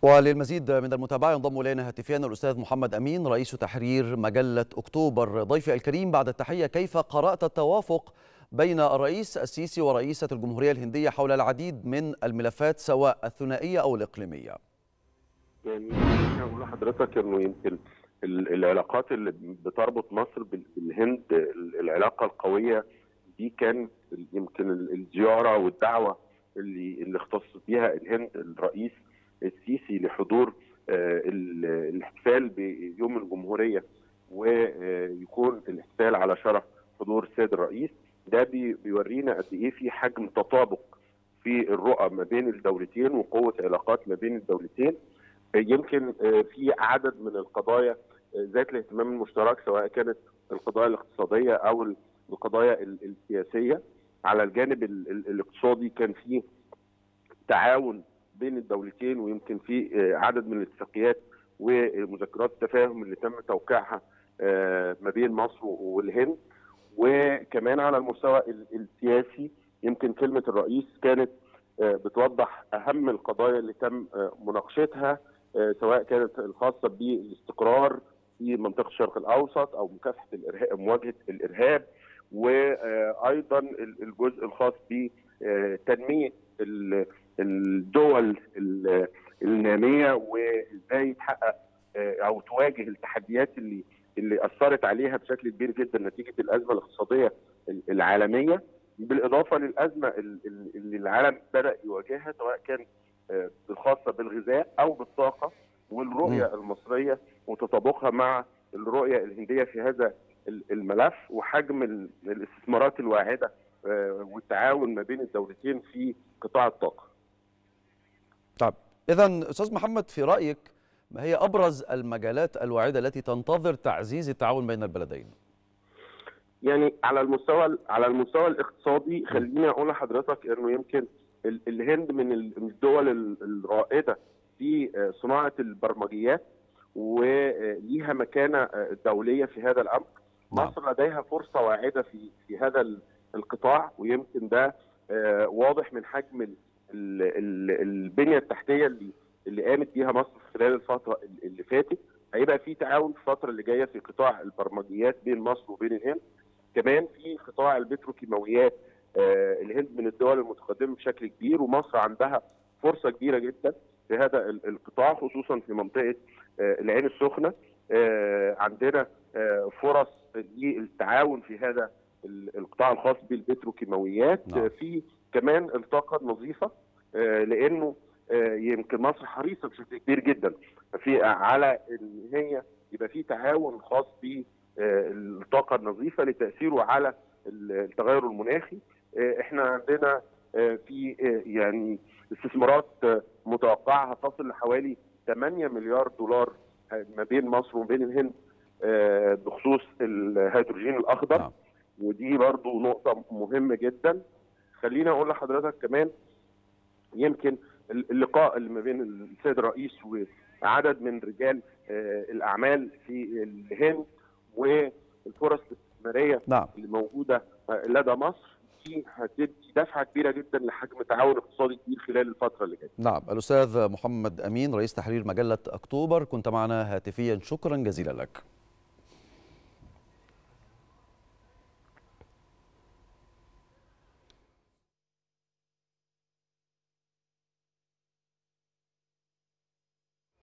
وللمزيد من المتابعة ينضم إلينا هاتفيا الأستاذ محمد أمين رئيس تحرير مجلة أكتوبر ضيفي الكريم بعد التحية كيف قرأت التوافق بين الرئيس السيسي ورئيسة الجمهورية الهندية حول العديد من الملفات سواء الثنائية أو الإقليمية يعني اقول لحضرتك انه يمكن العلاقات اللي بتربط مصر بالهند العلاقه القويه دي كان يمكن الزياره والدعوه اللي اللي اختص بها الهند الرئيس السيسي لحضور الاحتفال بيوم الجمهوريه ويكون الاحتفال على شرف حضور السيد الرئيس ده بيورينا قد ايه في حجم تطابق في الرؤى ما بين الدولتين وقوه علاقات ما بين الدولتين يمكن في عدد من القضايا ذات الاهتمام المشترك سواء كانت القضايا الاقتصاديه او القضايا السياسيه على الجانب الاقتصادي كان في تعاون بين الدولتين ويمكن في عدد من الاتفاقيات ومذكرات التفاهم اللي تم توقيعها ما بين مصر والهند وكمان على المستوى السياسي يمكن كلمه الرئيس كانت بتوضح اهم القضايا اللي تم مناقشتها سواء كانت الخاصه بالاستقرار في منطقه الشرق الاوسط او مكافحه الارهاب مواجهه الارهاب وايضا الجزء الخاص بتنميه الدول الناميه وازاي تحقق او تواجه التحديات اللي اللي اثرت عليها بشكل كبير جدا نتيجه الازمه الاقتصاديه العالميه بالاضافه للازمه اللي العالم بدا يواجهها سواء كان الخاصه بالغذاء او بالطاقه والرؤيه م. المصريه وتطابقها مع الرؤيه الهنديه في هذا الملف وحجم الاستثمارات الواعده والتعاون ما بين الدولتين في قطاع الطاقه. طب اذا استاذ محمد في رايك ما هي ابرز المجالات الواعده التي تنتظر تعزيز التعاون بين البلدين؟ يعني على المستوى على المستوى الاقتصادي خليني اقول لحضرتك انه يمكن الهند من الدول الرائده في صناعه البرمجيات وليها مكانه دوليه في هذا الامر. مصر لديها فرصه واعده في في هذا القطاع ويمكن ده واضح من حجم البنيه التحتيه اللي اللي قامت بيها مصر خلال الفتره اللي فاتت هيبقى في تعاون في الفتره اللي جايه في قطاع البرمجيات بين مصر وبين الهند كمان في قطاع البتروكيماويات آه الهند من الدول المتقدمه بشكل كبير ومصر عندها فرصه كبيره جدا في هذا القطاع خصوصا في منطقه آه العين السخنه آه عندنا فرص للتعاون في هذا القطاع الخاص بالبتروكيماويات نعم. في كمان الطاقه النظيفه لانه يمكن مصر حريصه بشكل كبير جدا في على ان هي يبقى في تعاون خاص بالطاقه النظيفه لتاثيره على التغير المناخي احنا عندنا في يعني استثمارات متوقعه تصل لحوالي 8 مليار دولار ما بين مصر وبين الهند بخصوص الهيدروجين الاخضر نعم. ودي برضو نقطه مهمه جدا خليني اقول لحضرتك كمان يمكن اللقاء اللي ما بين السيد الرئيس وعدد من رجال الاعمال في الهند والفرص الاستثماريه نعم. اللي موجوده لدى مصر دي هتدي دفعه كبيره جدا لحجم تعاون اقتصادي كبير خلال الفتره اللي جايه. نعم، الاستاذ محمد امين رئيس تحرير مجله اكتوبر كنت معنا هاتفيا شكرا جزيلا لك.